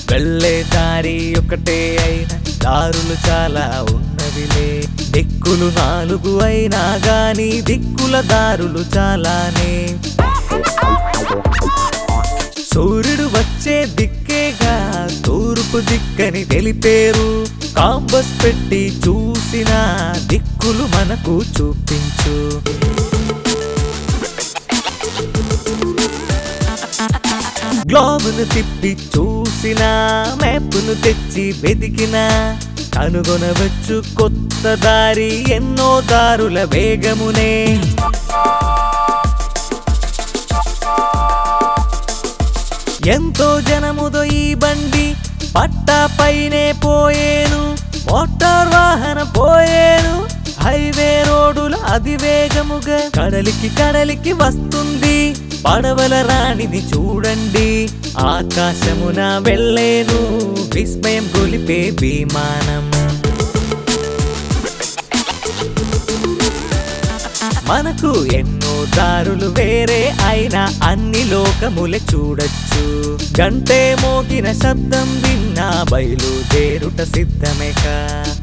వెళ్ళే దారి ఒకటే అయినా దారులు చాలా ఉన్నవిలే దిక్కులు నాలుగు అయినా గాని దిక్కుల దారులు చాలానే సూర్యుడు వచ్చే దిక్కేగా తూర్పు దిక్కని తెలిపేరు కాంబస్ పెట్టి చూసిన దిక్కులు మనకు చూపించు గ్లోబును తిప్పి చూసిన మ్యాప్ను తెచ్చి వెతికిన కనుగొనవచ్చు కొత్త దారి ఎన్నో దారుల వేగమునే ఎంతో జనముదో ఈ బండి పట్టా పైనే పోయేను మోటార్ వాహన పోయేను హైవే రోడ్డుల అతివేగముగా కడలికి కడలికి వస్తుంది పడవల రాణిని చూడండి ఆకాశమున వెళ్ళేను విస్మయం గొలిపే విమానం మనకు ఎన్నో దారులు వేరే అయినా అన్ని లోకములే చూడొచ్చు గంటే మోగిన శబ్దం విన్నా బయలుదేరుట సిద్ధమేక